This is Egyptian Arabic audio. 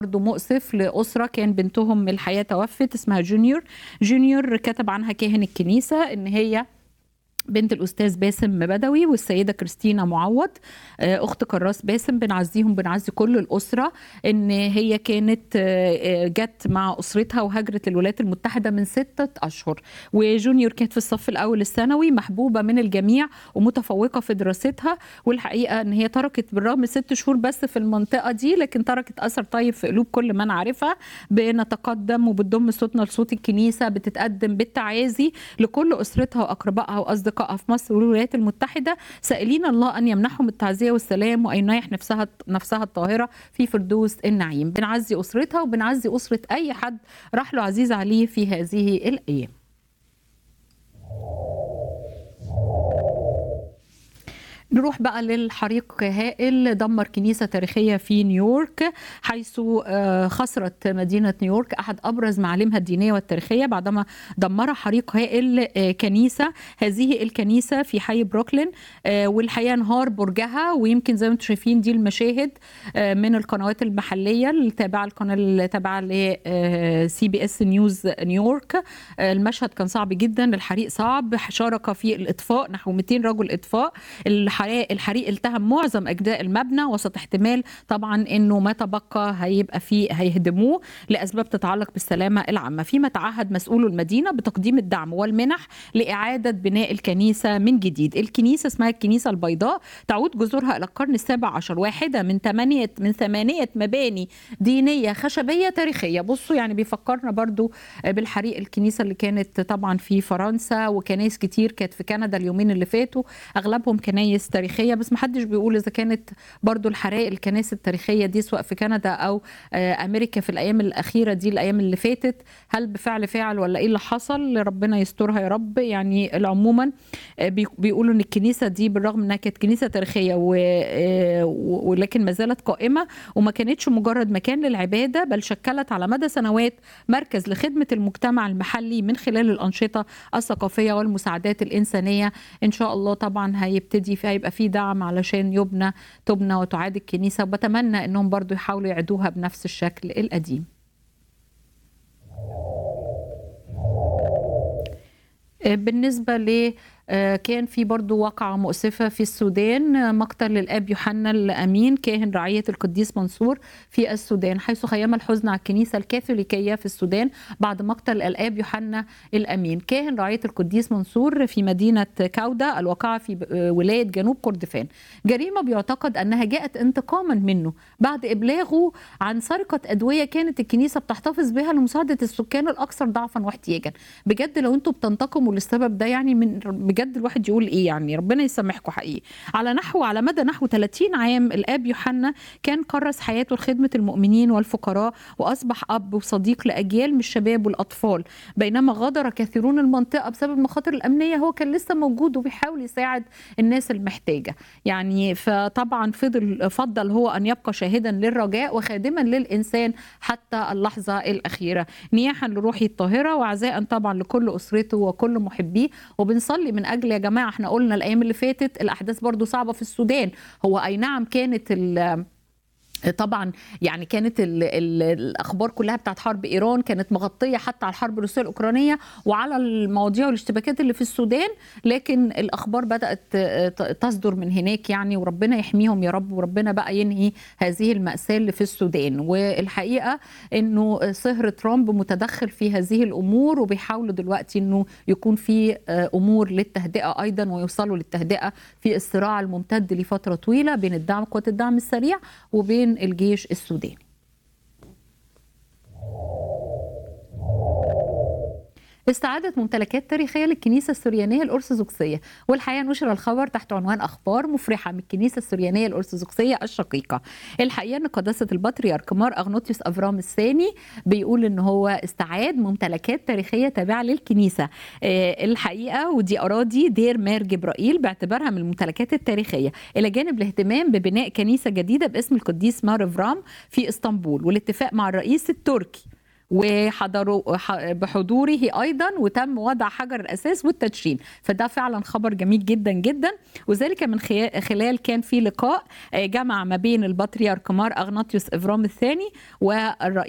برضه مؤسف لأسرة كان بنتهم الحياة توفت اسمها جونيور جونيور كتب عنها كاهن الكنيسة إن هي بنت الأستاذ باسم بدوي والسيدة كريستينا معوض آه، أخت كراس باسم بنعزيهم بنعزي كل الأسرة إن هي كانت آه، آه، جت مع أسرتها وهاجرت للولايات المتحدة من ستة أشهر وجونيور كانت في الصف الأول الثانوي محبوبة من الجميع ومتفوقة في دراستها والحقيقة إن هي تركت بالرغم من ست شهور بس في المنطقة دي لكن تركت أثر طيب في قلوب كل من عارفها بنتقدم وبتضم صوتنا لصوت الكنيسة بتتقدم بالتعازي لكل أسرتها وأقربائها وأصدقائها في مصر والولايات المتحدة سائلين الله أن يمنحهم التعزية والسلام وأن يريح نفسها نفسها الطاهرة في فردوس النعيم بنعزي أسرتها وبنعزي أسرة أي حد راح له عزيز عليه في هذه الأيام نروح بقى للحريق هائل دمر كنيسة تاريخية في نيويورك حيث آه، خسرت مدينة نيويورك أحد أبرز معالمها الدينية والتاريخية بعدما دمر حريق هائل آه، كنيسة هذه الكنيسة في حي بروكلين آه، والحقيقة انهار برجها ويمكن زي ما انتم شايفين دي المشاهد آه، من القنوات المحلية التابعة القناة التابعة ل سي بي اس نيوز نيويورك آه، المشهد كان صعب جدا الحريق صعب شارك في الإطفاء نحو 200 رجل إطفاء الحريق الحريق التهم معظم اجزاء المبنى وسط احتمال طبعا انه ما تبقى هيبقى فيه هيهدموه لاسباب تتعلق بالسلامه العامه فيما تعهد مسؤولو المدينه بتقديم الدعم والمنح لاعاده بناء الكنيسه من جديد الكنيسه اسمها الكنيسه البيضاء تعود جذورها الى القرن السابع عشر واحده من ثمانيه من ثمانيه مباني دينيه خشبيه تاريخيه بصوا يعني بيفكرنا برضو بالحريق الكنيسه اللي كانت طبعا في فرنسا وكنايس كتير كانت في كندا اليومين اللي فاتوا اغلبهم كنايس تاريخيه بس محدش بيقول اذا كانت برضو الحرائق الكنائس التاريخيه دي سواء في كندا او آه، امريكا في الايام الاخيره دي الايام اللي فاتت هل بفعل فاعل ولا ايه اللي حصل ربنا يسترها يا رب يعني عموما آه، بي- بيقولوا ان الكنيسه دي بالرغم انها كانت كنيسه تاريخيه و- آه، و- ولكن ما زالت قائمه وما كانتش مجرد مكان للعباده بل شكلت على مدى سنوات مركز لخدمه المجتمع المحلي من خلال الانشطه الثقافيه والمساعدات الانسانيه ان شاء الله طبعا هيبتدي في هيبقى في دعم علشان يبنى تبنى وتعاد الكنيسه وبتمنى انهم برضو يحاولوا يعيدوها بنفس الشكل القديم آه، بالنسبة ل آه، كان في برضو واقعة مؤسفة في السودان آه، مقتل الأب يوحنا الأمين كاهن رعية القديس منصور في السودان حيث خيم الحزن على الكنيسة الكاثوليكية في السودان بعد مقتل الأب يوحنا الأمين كاهن رعية القديس منصور في مدينة كاودا الواقعة في ب- آه، ولاية جنوب كردفان جريمة بيعتقد أنها جاءت انتقاما منه بعد إبلاغه عن سرقة أدوية كانت الكنيسة بتحتفظ بها لمساعدة السكان الأكثر ضعفا واحتياجا بجد لو انتوا بتنتقموا للسبب ده يعني من بجد الواحد يقول ايه يعني ربنا يسامحكم حقيقي على نحو على مدى نحو 30 عام الاب يوحنا كان كرس حياته لخدمه المؤمنين والفقراء واصبح اب وصديق لاجيال من الشباب والاطفال بينما غادر كثيرون المنطقه بسبب المخاطر الامنيه هو كان لسه موجود وبيحاول يساعد الناس المحتاجه يعني فطبعا فضل فضل هو ان يبقى شاهدا للرجاء وخادما للانسان حتى اللحظه الاخيره نياحا لروحه الطاهره وعزاء طبعا لكل اسرته وكل محبيه وبنصلي من اجل يا جماعه احنا قلنا الايام اللي فاتت الاحداث برضو صعبه في السودان هو اي نعم كانت ال طبعا يعني كانت ال ال الاخبار كلها بتاعت حرب ايران كانت مغطيه حتى على الحرب الروسيه الاوكرانيه وعلى المواضيع والاشتباكات اللي في السودان لكن الاخبار بدات ت- تصدر من هناك يعني وربنا يحميهم يا رب وربنا بقى ينهي هذه الماساه اللي في السودان والحقيقه انه صهر ترامب متدخل في هذه الامور وبيحاولوا دلوقتي انه يكون في آه، امور للتهدئه ايضا ويوصلوا للتهدئه في الصراع الممتد لفتره طويله بين الدعم قوات الدعم السريع وبين الجيش السوداني استعادت ممتلكات تاريخية للكنيسة السريانية الأرثوذكسية والحقيقة نشر الخبر تحت عنوان أخبار مفرحة من الكنيسة السريانية الأرثوذكسية الشقيقة الحقيقة أن قداسة البطريرك مار أغنوطيوس أفرام الثاني بيقول أن هو استعاد ممتلكات تاريخية تابعة للكنيسة آه، الحقيقة ودي أراضي دير مار جبرائيل باعتبارها من الممتلكات التاريخية إلى جانب الاهتمام ببناء كنيسة جديدة باسم القديس مار أفرام في اسطنبول والاتفاق مع الرئيس التركي وحضروا بحضوره ايضا وتم وضع حجر الاساس والتدشين فده فعلا خبر جميل جدا جدا وذلك من خلال كان في لقاء جمع ما بين البطريرك مار اغناطيوس افرام الثاني والرئيس